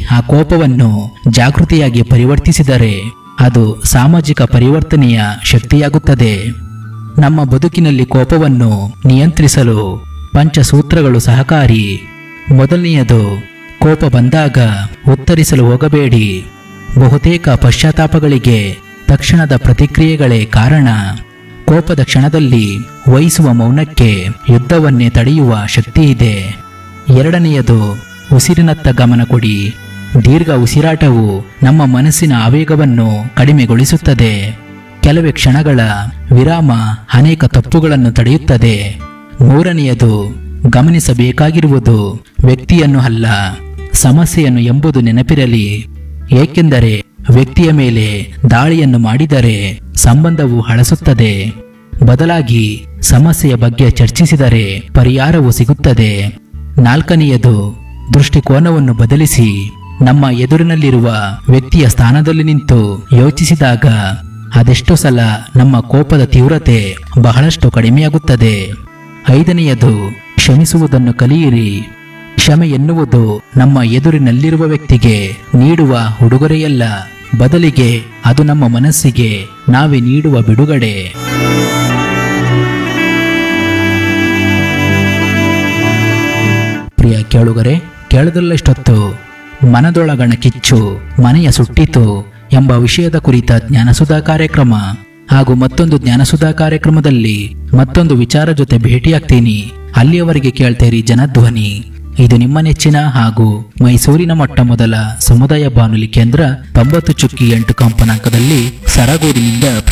ಆ ಕೋಪವನ್ನು ಜಾಗೃತಿಯಾಗಿ ಪರಿವರ್ತಿಸಿದರೆ ಅದು ಸಾಮಾಜಿಕ ಪರಿವರ್ತನೆಯ ಶಕ್ತಿಯಾಗುತ್ತದೆ ನಮ್ಮ ಬದುಕಿನಲ್ಲಿ ಕೋಪವನ್ನು ನಿಯಂತ್ರಿಸಲು ಪಂಚಸೂತ್ರಗಳು ಸಹಕಾರಿ ಮೊದಲನೆಯದು ಕೋಪ ಬಂದಾಗ ಉತ್ತರಿಸಲು ಹೋಗಬೇಡಿ ಬಹುತೇಕ ಪಶ್ಚಾತ್ತಾಪಗಳಿಗೆ ತಕ್ಷಣದ ಪ್ರತಿಕ್ರಿಯೆಗಳೇ ಕಾರಣ ಕೋಪದ ಕ್ಷಣದಲ್ಲಿ ವಹಿಸುವ ಮೌನಕ್ಕೆ ಯುದ್ಧವನ್ನೇ ತಡೆಯುವ ಶಕ್ತಿ ಇದೆ ಎರಡನೆಯದು ಉಸಿರಿನತ್ತ ಗಮನ ಕೊಡಿ ದೀರ್ಘ ಉಸಿರಾಟವು ನಮ್ಮ ಮನಸ್ಸಿನ ಆವೇಗವನ್ನು ಕಡಿಮೆಗೊಳಿಸುತ್ತದೆ ಕೆಲವೇ ಕ್ಷಣಗಳ ವಿರಾಮ ಅನೇಕ ತಪ್ಪುಗಳನ್ನು ತಡೆಯುತ್ತದೆ ಮೂರನೆಯದು ಗಮನಿಸಬೇಕಾಗಿರುವುದು ವ್ಯಕ್ತಿಯನ್ನು ಅಲ್ಲ ಸಮಸ್ಯೆಯನ್ನು ಎಂಬುದು ನೆನಪಿರಲಿ ಏಕೆಂದರೆ ವ್ಯಕ್ತಿಯ ಮೇಲೆ ದಾಳಿಯನ್ನು ಮಾಡಿದರೆ ಸಂಬಂಧವು ಹಳಸುತ್ತದೆ ಬದಲಾಗಿ ಸಮಸ್ಯೆಯ ಬಗ್ಗೆ ಚರ್ಚಿಸಿದರೆ ಪರಿಹಾರವು ಸಿಗುತ್ತದೆ ನಾಲ್ಕನೆಯದು ದೃಷ್ಟಿಕೋನವನ್ನು ಬದಲಿಸಿ ನಮ್ಮ ಎದುರಿನಲ್ಲಿರುವ ವ್ಯಕ್ತಿಯ ಸ್ಥಾನದಲ್ಲಿ ನಿಂತು ಯೋಚಿಸಿದಾಗ ಅದೆಷ್ಟೋ ಸಲ ನಮ್ಮ ಕೋಪದ ತೀವ್ರತೆ ಬಹಳಷ್ಟು ಕಡಿಮೆಯಾಗುತ್ತದೆ ಐದನೆಯದು ಕ್ಷಮಿಸುವುದನ್ನು ಕಲಿಯಿರಿ ಕ್ಷಮೆ ಎನ್ನುವುದು ನಮ್ಮ ಎದುರಿನಲ್ಲಿರುವ ವ್ಯಕ್ತಿಗೆ ನೀಡುವ ಉಡುಗೊರೆಯಲ್ಲ ಬದಲಿಗೆ ಅದು ನಮ್ಮ ಮನಸ್ಸಿಗೆ ನಾವೇ ನೀಡುವ ಬಿಡುಗಡೆ ಪ್ರಿಯ ಕೇಳುಗರೆ ಕೇಳದಲ್ಲಷ್ಟೊತ್ತು ಮನದೊಳಗಣ ಕಿಚ್ಚು ಮನೆಯ ಸುಟ್ಟಿತು ಎಂಬ ವಿಷಯದ ಕುರಿತ ಜ್ಞಾನಸುಧಾ ಕಾರ್ಯಕ್ರಮ ಹಾಗೂ ಮತ್ತೊಂದು ಜ್ಞಾನಸುಧಾ ಕಾರ್ಯಕ್ರಮದಲ್ಲಿ ಮತ್ತೊಂದು ವಿಚಾರ ಜೊತೆ ಭೇಟಿಯಾಗ್ತೀನಿ ಅಲ್ಲಿಯವರೆಗೆ ಕೇಳ್ತೇರಿ ಜನಧ್ವನಿ ಇದು ನಿಮ್ಮ ನೆಚ್ಚಿನ ಹಾಗೂ ಮೈಸೂರಿನ ಮೊಟ್ಟ ಮೊದಲ ಸಮುದಾಯ ಬಾನುಲಿ ಕೇಂದ್ರ ತೊಂಬತ್ತು ಚುಕ್ಕಿ ಎಂಟು ಕಂಪನಾಂಕದಲ್ಲಿ ಸರಗೂರಿನಿಂದ